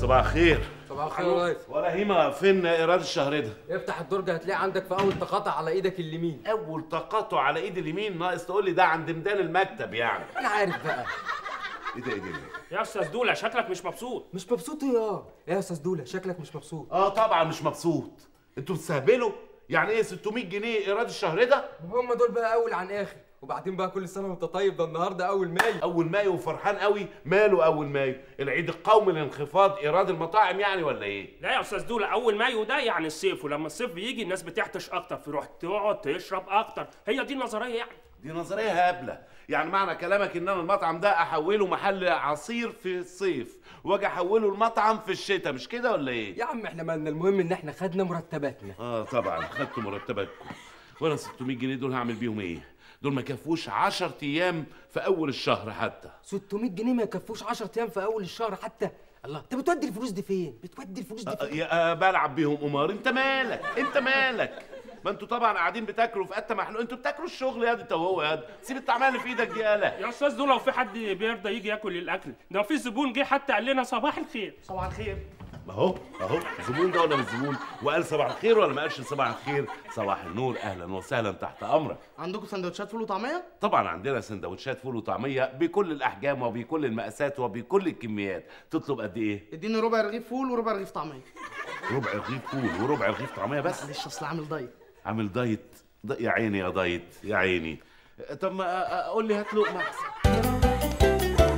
صباح الخير صباح الخير يا ريس ولا هيما فين ايراد الشهر ده افتح الدرج هتلاقي عندك في اول تقاطع على ايدك اليمين اول تقاطع على ايد اليمين ناقص تقول لي ده عند ميدان المكتب يعني انا عارف بقى ايه ده ايه ده يا استاذ دوله شكلك مش مبسوط مش مبسوط يا يا استاذ دوله شكلك مش مبسوط اه طبعا مش مبسوط انتوا بتستهبلوا يعني ايه 600 جنيه ايراد الشهر ده هم دول بقى اول عن اخر وبعدين بقى كل سنه وانت طيب ده النهارده اول مايو اول مايو وفرحان قوي ماله اول مايو العيد القومي لانخفاض ايراد المطاعم يعني ولا ايه لا يا استاذ دوله اول مايو ده يعني الصيف ولما الصيف بيجي الناس بتعطش اكتر فيروح تقعد تشرب اكتر هي دي النظريه يعني دي نظريه هبله يعني معنى كلامك ان انا المطعم ده احوله محل عصير في الصيف واجي احوله المطعم في الشتاء مش كده ولا ايه يا عم احنا مالنا المهم ان احنا خدنا مرتباتنا اه طبعا خدتوا مرتباتكم وانا 600 جنيه دول هعمل بيهم ايه دول ما كفوش 10 ايام في اول الشهر حتى 600 جنيه ما يكفوش 10 ايام في اول الشهر حتى الله انت بتودي الفلوس دي فين بتودي الفلوس دي آه، فين يا آه، بلعب بيهم قمار انت مالك انت مالك ما انتوا طبعا قاعدين بتاكلوا في قته محلول انتوا بتاكلوا الشغل يا دي انت وهو يا دي سيب الطعميه اللي في ايدك دي يالا يا استاذ دوله لو في حد بيرضى يجي ياكل الاكل ده في زبون جه حتى قال لنا صباح الخير صباح الخير ما هو اهو زبون ده ولا مش زبون وقال صباح الخير ولا ما قالش صباح الخير صباح النور اهلا وسهلا تحت امرك عندكم سندوتشات فول وطعميه؟ طبعا عندنا سندوتشات فول وطعميه بكل الاحجام وبكل المقاسات وبكل الكميات تطلب قد ايه اديني ربع رغيف فول وربع رغيف طعميه ربع رغيف فول وربع رغيف طعميه بس معلش اصل عامل دايت عامل دايت ض- يا عيني يا دايت يا عيني طب ما أ- أ- قول لي هات لقمه احسن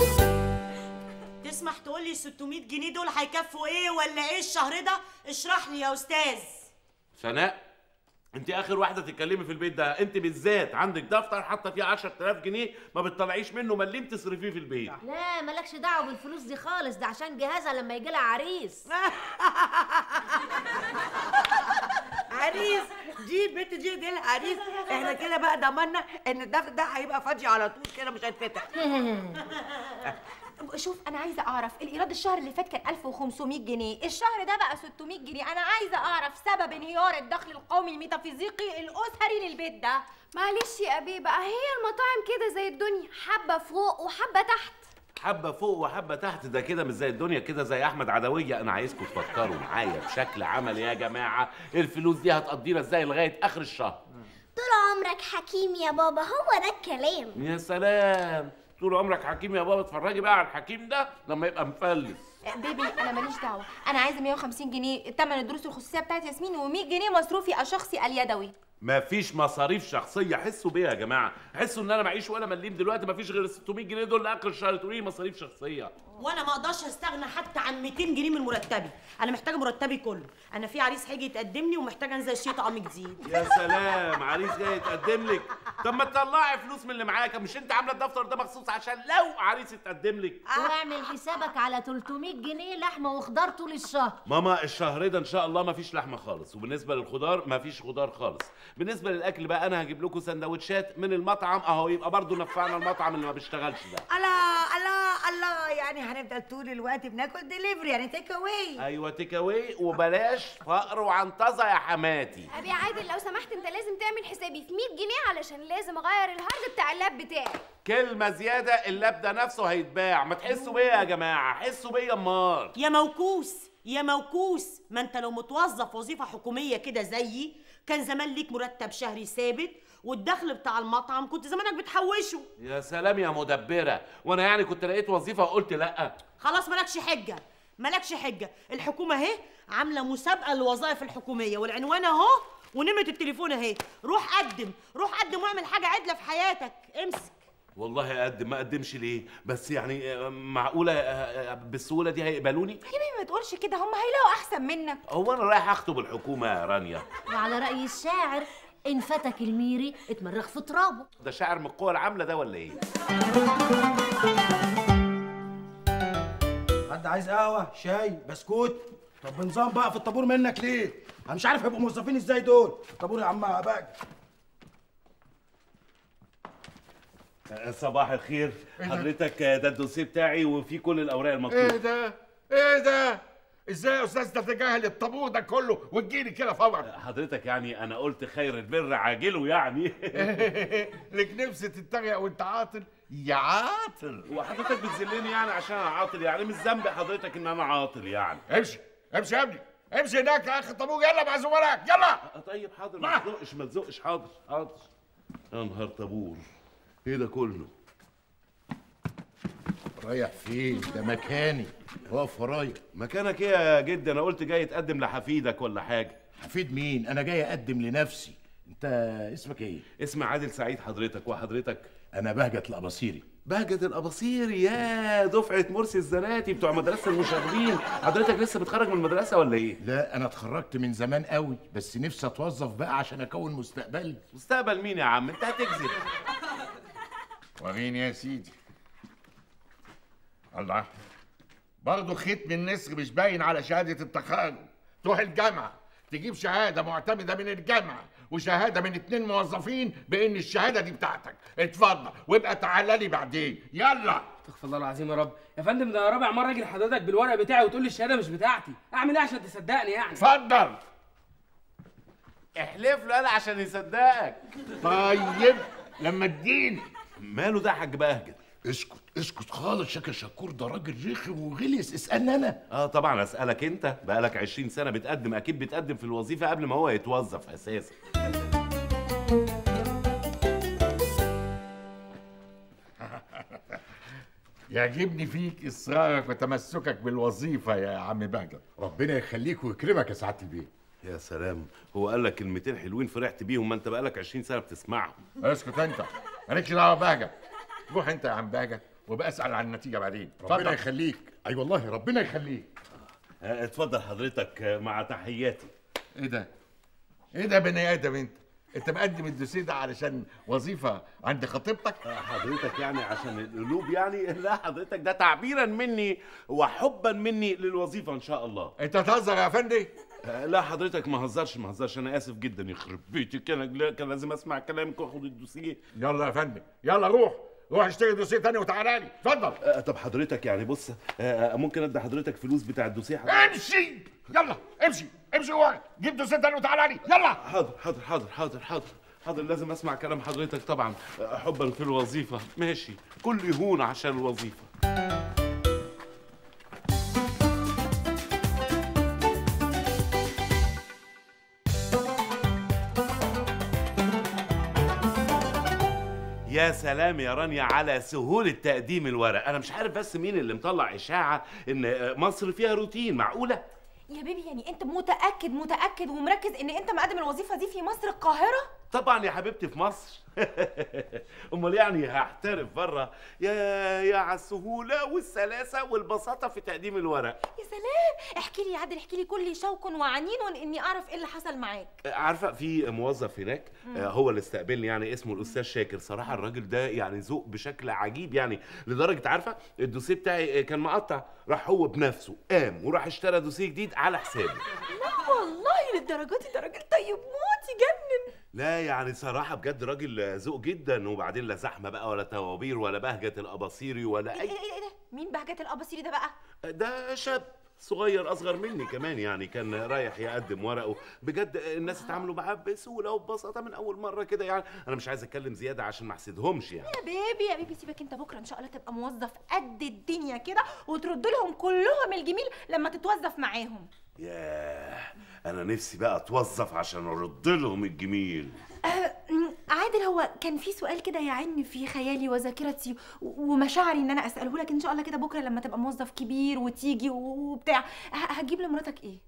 تسمح تقول لي 600 جنيه دول هيكفوا ايه ولا ايه الشهر ده اشرح لي يا استاذ سناء انت اخر واحده تتكلمي في البيت ده انت بالذات عندك دفتر حاطه فيه 10000 جنيه ما بتطلعيش منه مليم تصرفيه في البيت لا مالكش دعوه بالفلوس دي خالص ده عشان جهازها لما يجي لها عريس عريس دي البنت دي دي العريس احنا كده بقى ضمنا ان الدفتر ده هيبقى فاضي على طول كده مش هيتفتح شوف انا عايزه اعرف الايراد الشهر اللي فات كان 1500 جنيه الشهر ده بقى 600 جنيه انا عايزه اعرف سبب انهيار الدخل القومي الميتافيزيقي الاسري للبيت ده معلش يا أبي بقى هي المطاعم كده زي الدنيا حبة فوق وحبة تحت حبه فوق وحبه تحت ده كده مش زي الدنيا كده زي احمد عدويه انا عايزكم تفكروا معايا بشكل عملي يا جماعه الفلوس دي هتقضينا ازاي لغايه اخر الشهر طول عمرك حكيم يا بابا هو ده الكلام يا سلام طول عمرك حكيم يا بابا اتفرجي بقى على الحكيم ده لما يبقى مفلس بيبي انا ماليش دعوه انا عايزه 150 جنيه تمن الدروس الخصوصيه بتاعت ياسمين و100 جنيه مصروفي الشخصي اليدوي مفيش مصاريف شخصيه حسوا بيها يا جماعه حسوا ان انا معيش ولا مليم دلوقتي مفيش غير ال 600 جنيه دول لاخر الشهر تقولي لي مصاريف شخصيه وانا ما اقدرش استغنى حتى عن 200 جنيه من مرتبي انا محتاجه مرتبي كله انا في عريس هيجي يتقدم لي ومحتاجه انزل اشتري طعم جديد يا سلام عريس جاي يتقدم لك طب ما تطلعي فلوس من اللي معاك مش انت عامله الدفتر ده مخصوص عشان لو عريس يتقدم لك واعمل حسابك على 300 جنيه لحمه وخضار طول الشهر ماما الشهر ده ان شاء الله مفيش لحمه خالص وبالنسبه للخضار مفيش خضار خالص بالنسبه للاكل بقى انا هجيب لكم سندوتشات من المطعم اهو يبقى برضو نفعنا المطعم اللي ما بيشتغلش ده الله الله الله يعني هنفضل طول الوقت بناكل ديليفري يعني تيك اواي ايوه تيك اواي وبلاش فقر وعنطزه يا حماتي أبي عادل لو سمحت أنت لازم تعمل حسابي في 100 جنيه علشان لازم أغير الهارد بتاع اللاب بتاعي كلمه زياده اللاب ده نفسه هيتباع ما تحسوا بيا يا جماعه حسوا بيا امال يا موكوس يا موكوس ما انت لو متوظف وظيفه حكوميه كده زيي كان زمان ليك مرتب شهري ثابت والدخل بتاع المطعم كنت زمانك بتحوشه يا سلام يا مدبره وانا يعني كنت لقيت وظيفه وقلت لا خلاص مالكش حجه مالكش حجه الحكومه اهي عامله مسابقه للوظائف الحكوميه والعنوان اهو ونمره التليفون اهي روح قدم روح قدم واعمل حاجه عدله في حياتك امسك والله اقدم ما اقدمش ليه بس يعني آه، معقوله آه، آه، بالسهوله دي هيقبلوني يا بيبي ما تقولش كده هم هيلاقوا احسن منك هو انا رايح اخطب الحكومه يا رانيا وعلى راي الشاعر ان فتك الميري اتمرغ في ترابه ده شاعر من القوى العامله ده ولا ايه حد عايز قهوه شاي بسكوت طب بنظام بقى في الطابور منك ليه انا مش عارف هيبقوا موظفين ازاي دول الطابور يا عم بقى آه، صباح الخير حضرتك آه، ده الدوسيه بتاعي وفيه كل الاوراق ايه المطلوبه ده ايه ده ازاي يا استاذ تتجاهل الطابور ده كله وتجيلي كده فورا حضرتك يعني انا قلت خير البر عاجله يعني لك نفس تتريق وانت عاطل يا عاطل وحضرتك بتذلني يعني عشان انا عاطل يعني مش ذنبي حضرتك ان انا عاطل يعني امشي امشي يا ابني امشي هناك يا اخي الطابور يلا مع زملائك يلا طيب حاضر ما تزقش ما تزقش حاضر حاضر يا نهار طابور ايه ده كله رايح فين ده مكاني واقف ورايا مكانك ايه يا جد انا قلت جاي تقدم لحفيدك ولا حاجه حفيد مين انا جاي اقدم لنفسي انت اسمك ايه اسمي عادل سعيد حضرتك وحضرتك انا بهجت الاباصيري بهجة الأباصيري يا دفعة مرسي الزناتي بتوع مدرسة المشاغبين حضرتك لسه بتخرج من المدرسة ولا إيه؟ لا انا اتخرجت من زمان قوي بس نفسي اتوظف بقى عشان اكون مستقبلي مستقبل مين يا عم؟ أنت هتكذب وريني يا سيدي الله برضه ختم النسر مش باين على شهادة التخرج تروح الجامعة تجيب شهادة معتمدة من الجامعة وشهادة من اتنين موظفين بإن الشهادة دي بتاعتك اتفضل وابقى تعالى لي بعدين يلا استغفر الله العظيم يا رب يا فندم ده رابع مره اجي لحضرتك بالورق بتاعي وتقول لي الشهاده مش بتاعتي اعمل ايه عشان تصدقني يعني اتفضل احلف له أنا عشان يصدقك طيب لما تجيني ماله ده يا حاج بهجت؟ اسكت اسكت خالص شاكر شكور ده راجل رخم وغلس اسالني انا اه طبعا اسالك انت بقالك 20 سنه بتقدم اكيد بتقدم في الوظيفه قبل ما هو يتوظف اساسا يعجبني فيك إصرارك وتمسكك بالوظيفة يا عم بهجت ربنا يخليك ويكرمك يا سعاده البيه يا سلام هو قال لك كلمتين حلوين فرحت بيهم ما انت بقالك 20 سنه بتسمعهم اسكت انت مالكش دعوه بهجت روح انت يا عم بهجت وبقى اسال عن النتيجه بعدين ربنا يخليك اي والله ربنا يخليك آه، اتفضل حضرتك آه، مع تحياتي ايه ده ايه ده يا بني ادم انت انت مقدم الدوسيه ده علشان وظيفه عند خطيبتك حضرتك يعني عشان القلوب يعني لا حضرتك ده تعبيرا مني وحبا مني للوظيفه ان شاء الله انت تهزر يا افندي آه، لا حضرتك ما هزرش ما هزرش انا اسف جدا يخرب بيتي كان لا، كان لازم اسمع كلامك واخد الدوسيه يلا يا فندم يلا روح روح اشتري دوسيه تاني وتعالى لي اتفضل آه، طب حضرتك يعني بص آه، ممكن ادي حضرتك فلوس بتاع الدوسيه حضرتك؟ امشي يلا امشي امشي ورا جيب دوسيه تاني وتعالى لي يلا حاضر حاضر حاضر حاضر حاضر حاضر لازم اسمع كلام حضرتك طبعا آه، حبا في الوظيفه ماشي كل يهون عشان الوظيفه يا سلام يا رانيا على سهولة تقديم الورق أنا مش عارف بس مين اللي مطلع إشاعة إن مصر فيها روتين معقولة؟ يا بيبي يعني انت متاكد متاكد ومركز ان انت مقدم الوظيفه دي في مصر القاهره طبعا يا حبيبتي في مصر امال يعني هحترف بره يا يا على السهوله والسلاسه والبساطه في تقديم الورق يا سلام احكي لي يا عادل احكي لي كل شوق وعنين اني اعرف ايه اللي حصل معاك عارفه في موظف هناك آه، هو اللي استقبلني يعني اسمه الاستاذ شاكر صراحه الراجل ده يعني ذوق بشكل عجيب يعني لدرجه عارفه الدوسيه بتاعي كان مقطع راح هو بنفسه قام وراح اشترى دوسيه جديد على حسابه لا والله للدرجه دي ده راجل طيب موت يجنن لا يعني صراحة بجد راجل ذوق جدا وبعدين لا زحمة بقى ولا توابير ولا بهجة الأباصيري ولا ايه أي ايه ايه ده مين بهجة الاباصيري ده بقى ده شاب صغير أصغر مني كمان يعني كان رايح يقدم ورقه بجد الناس اتعاملوا معاه بسهولة وببساطة من أول مرة كده يعني أنا مش عايز أتكلم زيادة عشان ما أحسدهمش يعني يا بيبي يا بيبي سيبك انت بكره ان شاء الله تبقى موظف قد الدنيا كده وترد لهم كلهم الجميل لما تتوظف معاهم ياه أنا نفسي بقى أتوظف عشان أرد لهم الجميل أم، عادل هو كان في سؤال كده يعني في خيالي وذاكرتي و- ومشاعري ان انا اساله لك ان شاء الله كده بكره لما تبقى موظف كبير وتيجي وبتاع ه- هتجيب لمراتك ايه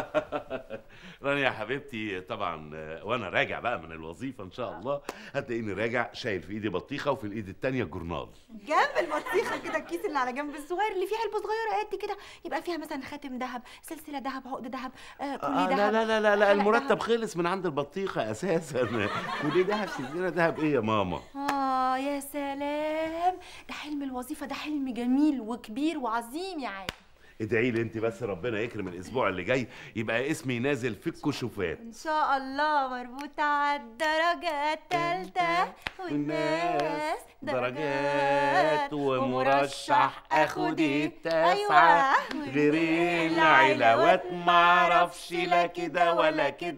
رانيا يا حبيبتي طبعا آه، وانا راجع بقى من الوظيفه ان شاء الله هتلاقيني راجع شايل في ايدي بطيخه وفي الايد التانيه جورنال جنب البطيخه كده الكيس اللي على جنب الصغير اللي فيه علبه صغيره قد كده يبقى فيها مثلا خاتم ذهب سلسله ذهب عقد ذهب آه كل آه ذهب لا لا لا لا, لا حلق المرتب ذهب. خلص من عند البطيخه اساسا ودي دهب سلسله دهب ايه يا ماما اه يا سلام ده حلم الوظيفه ده حلم جميل وكبير وعظيم يا عادل ادعي لي انت بس ربنا يكرم الاسبوع اللي جاي يبقى اسمي نازل في الكشوفات ان شاء الله مربوطة على الدرجة التالتة والناس درجات ومرتبات مرشح اخد التاسعة غير العلاوات معرفش لا كده ولا كده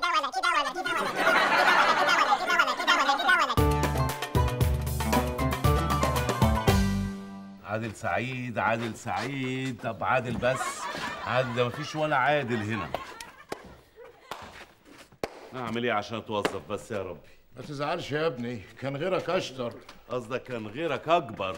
عادل سعيد عادل سعيد طب عادل بس عادل ده مفيش ولا عادل هنا اعمل ايه عشان اتوظف بس يا ربي ما تزعلش يا ابني كان غيرك اشطر قصدك كان غيرك اكبر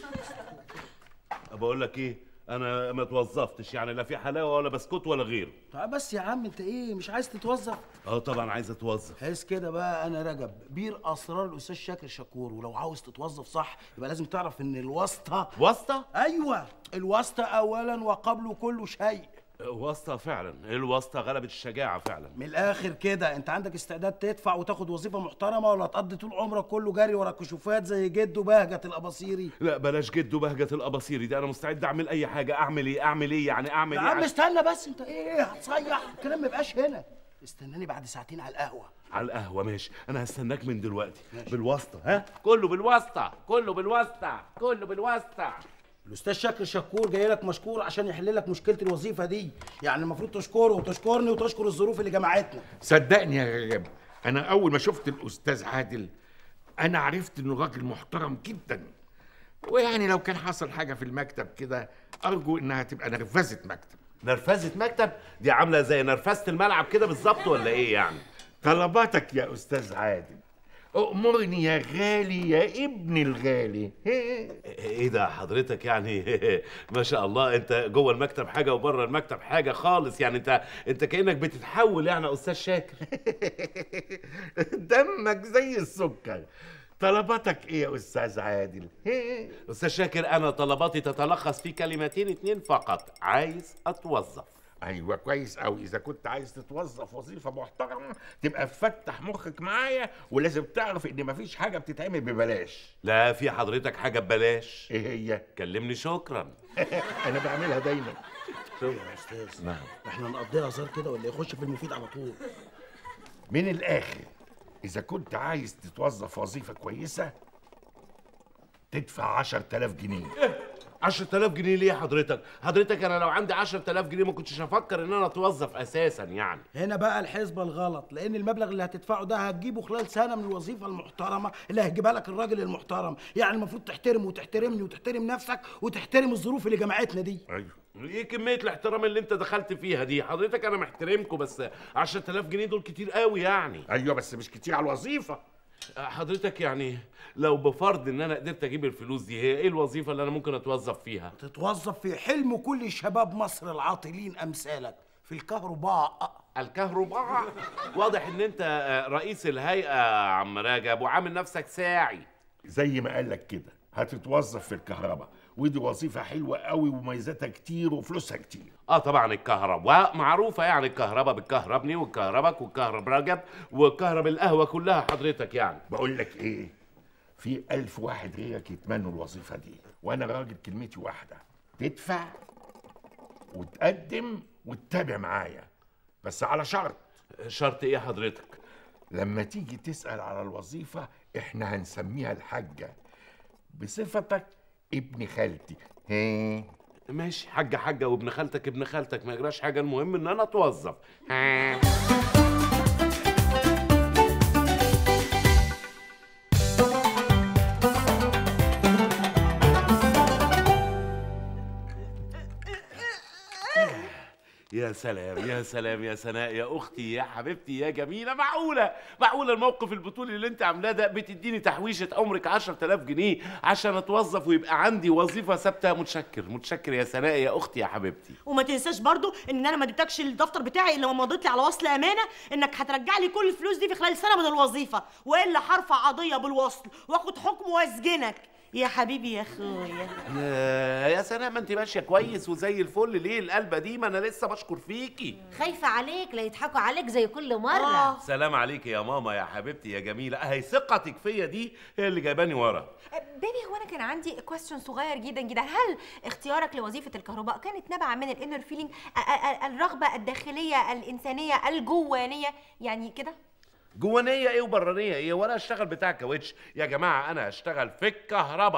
بقول لك ايه انا ما اتوظفتش يعني لا في حلاوه ولا بسكوت ولا غيره طيب بس يا عم انت ايه مش عايز تتوظف اه طبعا عايز اتوظف حس كده بقى انا رجب بير اسرار الاستاذ شاكر شكور ولو عاوز تتوظف صح يبقى لازم تعرف ان الواسطه واسطه ايوه الواسطه اولا وقبل كل شيء واسطه فعلا الواسطه غلبت الشجاعه فعلا من الاخر كده انت عندك استعداد تدفع وتاخد وظيفه محترمه ولا تقضي طول عمرك كله جري ورا كشوفات زي جده بهجه الاباصيري لا بلاش جد وبهجه الاباصيري ده انا مستعد اعمل اي حاجه اعمل ايه اعمل ايه يعني اعمل يا ايه عم عش- استنى بس انت ايه هتصيح الكلام ما يبقاش هنا استناني بعد ساعتين على القهوه على القهوه ماشي انا هستناك من دلوقتي بالواسطه ها كله بالواسطه كله بالواسطه كله بالواسطه الاستاذ شاكر شكور جاي لك مشكور عشان يحل لك مشكله الوظيفه دي يعني المفروض تشكره وتشكرني وتشكر الظروف اللي جمعتنا صدقني يا غاب انا اول ما شفت الاستاذ عادل انا عرفت انه راجل محترم جدا ويعني لو كان حصل حاجه في المكتب كده ارجو انها تبقى نرفزه مكتب نرفزه مكتب دي عامله زي نرفزه الملعب كده بالظبط ولا ايه يعني طلباتك يا استاذ عادل أؤمرني يا غالي يا ابن الغالي ايه ده حضرتك يعني ما شاء الله انت جوه المكتب حاجه وبره المكتب حاجه خالص يعني انت انت كانك بتتحول يعني يا استاذ شاكر دمك زي السكر طلباتك ايه يا استاذ عادل استاذ شاكر انا طلباتي تتلخص في كلمتين اتنين فقط عايز اتوظف ايوه كويس قوي اذا كنت عايز تتوظف وظيفه محترمه تبقى تفتح مخك معايا ولازم تعرف ان مفيش حاجه بتتعمل ببلاش لا في حضرتك حاجه ببلاش ايه هي كلمني شكرا انا بعملها دايما شوف يا استاذ نعم احنا نقضيها هزار كده ولا يخش في المفيد على طول من الاخر اذا كنت عايز تتوظف وظيفه كويسه تدفع 10000 جنيه 10000 جنيه ليه حضرتك حضرتك انا لو عندي 10000 جنيه ما كنتش افكر ان انا اتوظف اساسا يعني هنا بقى الحسبة الغلط لأن المبلغ اللي هتدفعه ده هتجيبه خلال سنة من الوظيفة المحترمة اللي هيجيبها لك الراجل المحترم يعني المفروض تحترمه وتحترمني وتحترم نفسك وتحترم الظروف اللي جمعتنا دي ايوه ايه كميه الاحترام اللي انت دخلت فيها دي حضرتك انا محترمكم بس 10000 جنيه دول كتير قوي يعني ايوه بس مش كتير على الوظيفه حضرتك يعني لو بفرض ان انا قدرت اجيب الفلوس دي هي ايه الوظيفه اللي انا ممكن اتوظف فيها تتوظف في حلم كل شباب مصر العاطلين أمثالك في الكهرباء الكهرباء واضح ان انت آه، رئيس الهيئه يا عم راجب وعامل نفسك ساعي زي ما قال لك كده هتتوظف في الكهرباء ودي وظيفه حلوه قوي ومميزاتها كتير وفلوسها كتير اه طبعا الكهرباء معروفه يعني الكهرباء بتكهربني وتكهربك وتكهرب رجب وتكهرب القهوه كلها حضرتك يعني بقول لك ايه في ألف واحد غيرك يتمنوا الوظيفة دي وأنا راجل كلمتي واحدة تدفع وتقدم وتتابع معايا بس على شرط شرط ايه حضرتك لما تيجي تسأل على الوظيفة احنا هنسميها الحاجة بصفتك ابن خالتي ها ماشي حاجه حاجه وابن خالتك ابن خالتك ما يجراش حاجه المهم ان انا اتوظف ها. يا سلام يا سلام يا سناء يا اختي يا حبيبتي يا جميله معقوله معقوله الموقف البطولي اللي انت عاملاه ده بتديني تحويشه عمرك 10000 جنيه عشان اتوظف ويبقى عندي وظيفه ثابته متشكر متشكر يا سناء يا اختي يا حبيبتي وما تنساش برضو ان انا ما اديتكش الدفتر بتاعي الا لما مضيت لي على وصل امانه انك هترجع لي كل الفلوس دي في خلال سنه من الوظيفه والا هرفع قضيه بالوصل واخد حكم واسجنك يا حبيبي يا اخويا يا يا سناء ما انت ماشيه كويس وزي الفل ليه القلبه دي ما انا لسه بشكر فيكي خايفة عليك لا يضحكوا عليك زي كل مرة آه. سلام عليك يا ماما يا حبيبتي يا جميله اهي ثقتك فيا دي هي اللي جايباني ورا بيبي هو انا كان عندي كويستشن صغير جدا جدا هل اختيارك لوظيفه الكهرباء كانت نابعه من الانر فيلينج الرغبه الداخليه الانسانيه الجوانيه يعني كده جوانيه ايه وبرانيه ايه وانا اشتغل بتاع كاوتش يا جماعه انا هشتغل في الكهرباء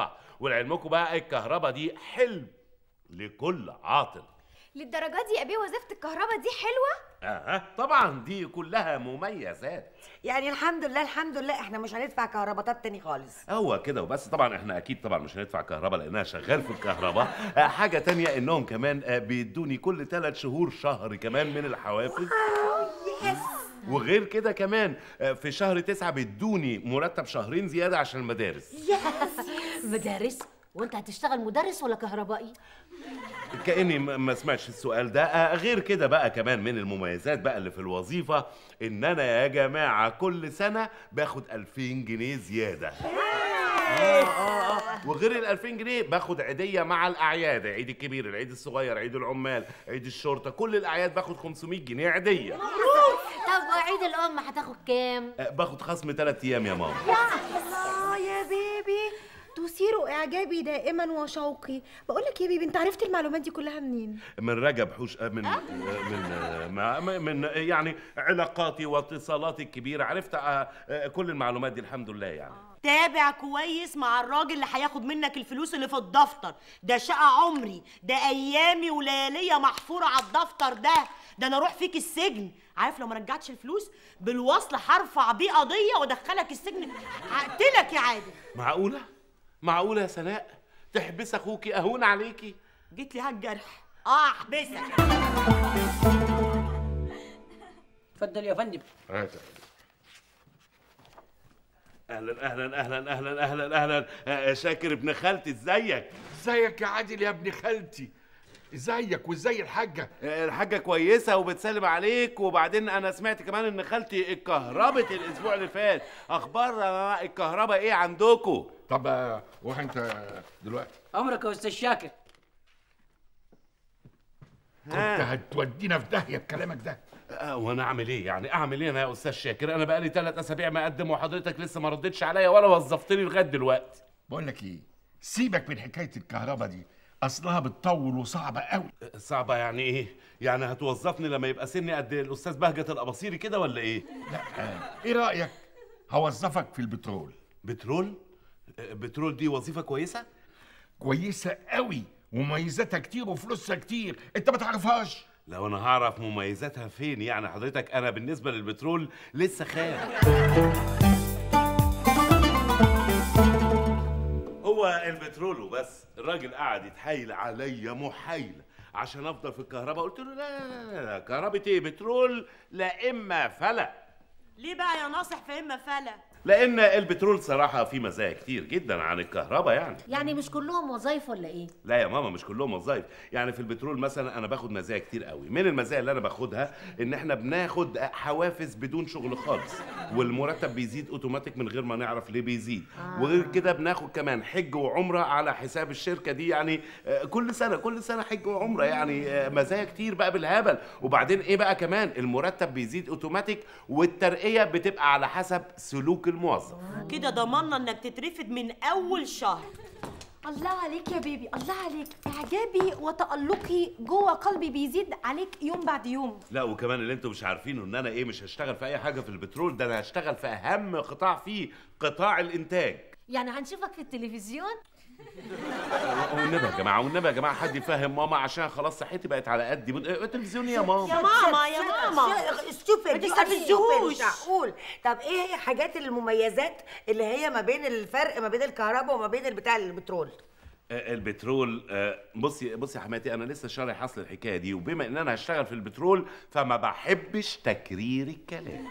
ولعلمكم بقى الكهرباء دي حلم لكل عاطل للدرجه دي يا بيه وظيفه الكهرباء دي حلوه اه طبعا دي كلها مميزات يعني الحمد لله الحمد لله احنا مش هندفع كهرباءات تاني خالص هو كده وبس طبعا احنا اكيد طبعا مش هندفع كهرباء لانها شغال في الكهرباء آه، حاجه تانية انهم كمان آه، بيدوني كل ثلاث شهور شهر كمان من الحوافز وغير كده كمان آه، في شهر تسعة بيدوني مرتب شهرين زيادة عشان المدارس مدارس وانت هتشتغل مدرس ولا كهربائي كأني ما ما سمعتش السؤال ده آه، غير كده بقى كمان من المميزات بقى اللي في الوظيفة إن أنا يا جماعة كل سنة باخد 2000 جنيه زيادة آه آه آه. وغير ال 2000 جنيه باخد عيدية مع الأعياد العيد الكبير العيد الصغير عيد العمال عيد الشرطة كل الأعياد باخد 500 جنيه عيدية طب وعيد الام هتاخد كام آه، باخد خصم 3 أيام يا ماما الله يا بيبي تثير اعجابي دائما وشوقي بقول لك يا بيبي انت عرفت المعلومات دي كلها منين من رجب حوش آه، من آه، من آه، ما- ما- من آه، يعني علاقاتي واتصالاتي الكبيرة عرفت آه، آه، كل المعلومات دي الحمد لله يعني تابع كويس مع الراجل اللي هياخد منك الفلوس اللي في الدفتر ده شقى عمري ده ايامي ولياليه محفوره على الدفتر ده ده انا اروح فيك السجن عارف لو ما رجعتش الفلوس بالوصل هرفع بيه قضيه وادخلك السجن هقتلك يا عادل معقولة؟ معقولة يا سناء؟ تحبس أخوكي أهون عليكي؟ جيت لي هالجرح اه احبسك اتفضل يا فندم أهلا أهلا أهلا أهلا أهلا أهلا آه، شاكر ابن خالتي إزيك؟ ازيك يا عادل يا ابن خالتي ازيك وازاي الحاجه آه، الحاجة كويسة وبتسلم عليك وبعدين أنا سمعت كمان إن خالتي اتكهربت الأسبوع اللي فات، أخبار آه، الكهرباء إيه عندكم؟ طب آه، روح انت دلوقتي امرك يا استاذ شاكر كنت هتودينا في داهيه بكلامك ده آه، وانا اعمل ايه يعني اعمل ايه انا يا استاذ شاكر انا بقالي ثلاث اسابيع مقدم وحضرتك لسه ما ردتش عليا ولا وظفتني لغايه دلوقتي بقول لك ايه سيبك من حكايه الكهرباء دي اصلها بتطول وصعبه قوي صعبه يعني ايه يعني هتوظفني لما يبقى سني قد الاستاذ بهجه الاباصيري كده ولا ايه لا ايه رايك هوظفك في البترول بترول آه، بترول دي وظيفه كويسه كويسه قوي ومميزاتها كتير وفلوسها كتير انت ما تعرفهاش لو انا هعرف مميزاتها فين يعني حضرتك انا بالنسبه للبترول لسه خام هو البترول وبس الراجل قعد يتحايل عليا محايله عشان افضل في الكهرباء قلت له لا لا لا, لا كهرباء ايه بترول لا اما فلا ليه بقى يا ناصح في اما فلا لان البترول صراحه فيه مزايا كتير جدا عن الكهرباء يعني يعني مش كلهم وظايف ولا ايه لا يا ماما مش كلهم وظايف يعني في البترول مثلا انا باخد مزايا كتير قوي من المزايا اللي انا باخدها ان احنا بناخد حوافز بدون شغل خالص والمرتب بيزيد اوتوماتيك من غير ما نعرف ليه بيزيد آه. وغير كده بناخد كمان حج وعمره على حساب الشركه دي يعني آه، كل سنه كل سنه حج وعمره يعني آه، مزايا كتير بقى بالهبل وبعدين ايه بقى كمان المرتب بيزيد اوتوماتيك والترقيه بتبقى على حسب سلوك الموظف كده ضمننا انك تترفد من اول شهر الله عليك يا بيبي الله عليك اعجابي وتألقي جوه قلبي بيزيد عليك يوم بعد يوم لا وكمان اللي انتوا مش عارفينه ان انا ايه مش هشتغل في اي حاجه في البترول ده انا هشتغل في اهم قطاع فيه قطاع الانتاج يعني هنشوفك في التلفزيون والنبي يا جماعه والنبي يا جماعه حد يفهم ماما عشان خلاص صحتي بقت على قدي بت- التلفزيون يا ماما يا ماما يا ماما ستوبد ما تستفزهوش. مش معقول طب ايه هي حاجات المميزات اللي هي ما بين الفرق ما بين الكهرباء وما بين بتاع البترول آه، البترول آه، بصي بصي يا حماتي انا لسه شارح اصل الحكايه دي وبما ان انا هشتغل في البترول فما بحبش تكرير الكلام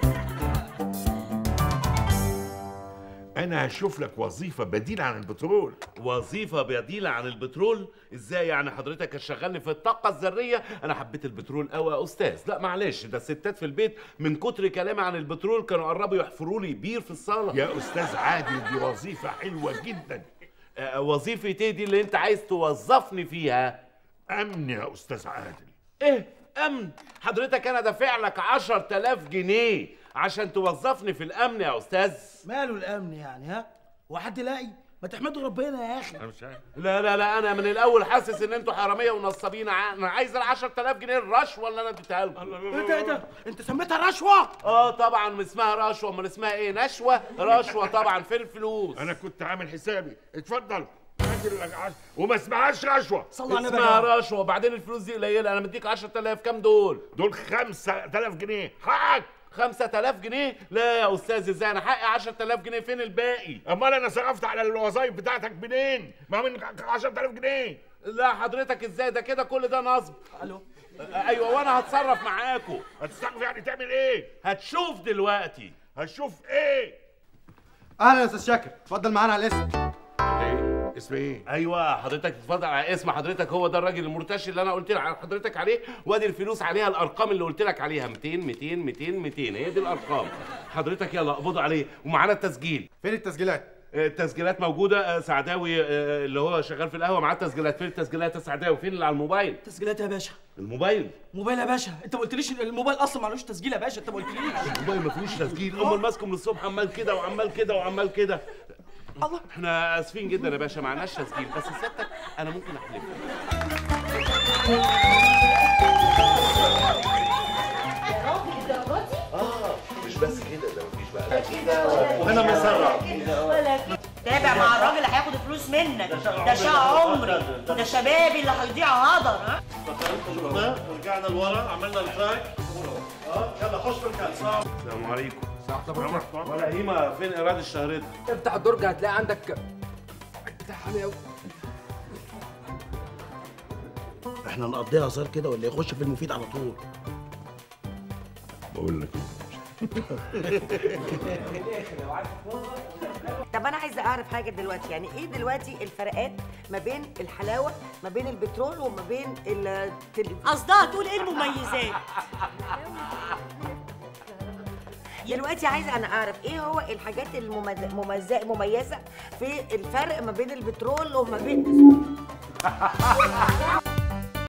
انا هشوف لك وظيفه بديله عن البترول وظيفه بديله عن البترول ازاي يعني حضرتك هتشغلني في الطاقه الذريه انا حبيت البترول قوي يا استاذ لا معلش ده الستات في البيت من كتر كلامي عن البترول كانوا قربوا يحفروا لي بير في الصاله يا استاذ عادل دي وظيفه حلوه جدا آه، وظيفه ايه دي اللي انت عايز توظفني فيها امن يا استاذ عادل ايه امن حضرتك انا دافع لك 10000 جنيه عشان توظفني في الامن يا استاذ ماله الامن يعني ها وحد لاقي ما تحمدوا ربنا يا اخي انا مش عارف لا لا لا انا من الاول حاسس ان انتوا حراميه ونصابين ع- انا عايز ال 10000 جنيه الرشوه اللي انا اديتها لكم ايه ده ايه ده انت سميتها رشوه اه طبعا اسمها رشوه امال اسمها ايه نشوه رشوه طبعا فين الفلوس انا كنت عامل حسابي اتفضل العش- وما اسمهاش رشوه صلوا على النبي اسمها يا جماعة. رشوه وبعدين الفلوس دي قليله انا مديك 10000 كام دول دول 5000 جنيه حقك 5000 جنيه لا يا استاذ ازاي انا حقي 10000 جنيه فين الباقي امال انا صرفت على الوظايف بتاعتك منين ما من 10000 جنيه لا حضرتك ازاي ده كده كل ده نصب الو ايوه وانا هتصرف معاكم هتستعرف يعني تعمل ايه هتشوف دلوقتي هتشوف ايه اهلا يا استاذ شاكر اتفضل معانا على الاسم ايه اسم ايه ايوه حضرتك تتفضل على اسم حضرتك هو ده الراجل المرتشي اللي انا قلت لك على حضرتك عليه وادي الفلوس عليها الارقام اللي قلت لك عليها 200 200 200 200 هي دي الارقام حضرتك يلا اقبضوا عليه ومعانا التسجيل فين التسجيلات التسجيلات موجوده آه، سعداوي آه، اللي هو شغال في القهوه معاه التسجيلات فين التسجيلات يا سعداوي فين اللي على الموبايل تسجيلات يا باشا الموبايل موبايل يا باشا انت ما قلتليش إن الموبايل اصلا معلوش تسجيل يا باشا انت ما قلتليش الموبايل ما فيهوش تسجيل امال ماسكه من الصبح عمال كده وعمال كده وعمال كده الله احنا اسفين جدا يا باشا معناش تسجيل بس سيادتك انا ممكن احلف اه مش بس كده ده مفيش بقى كده وهنا مسرع تابع مع الراجل اللي هياخد فلوس منك ده شقى عمري ده شبابي اللي هيضيع هدر ها رجعنا لورا عملنا التراك اه يلا خش في الكاس السلام عليكم ولا هيما فين ايراد الشهرين افتح الدرج هتلاقي عندك بتاع حامي قوي احنا نقضيها هزار كده ولا يخش في المفيد على طول بقول لك طب انا عايزه اعرف حاجه دلوقتي يعني ايه دلوقتي الفرقات ما بين الحلاوه ما بين البترول وما بين التل... قصدها تقول ايه المميزات دلوقتي عايزه انا اعرف ايه هو الحاجات المميزه مميزه في الفرق ما بين البترول وما بين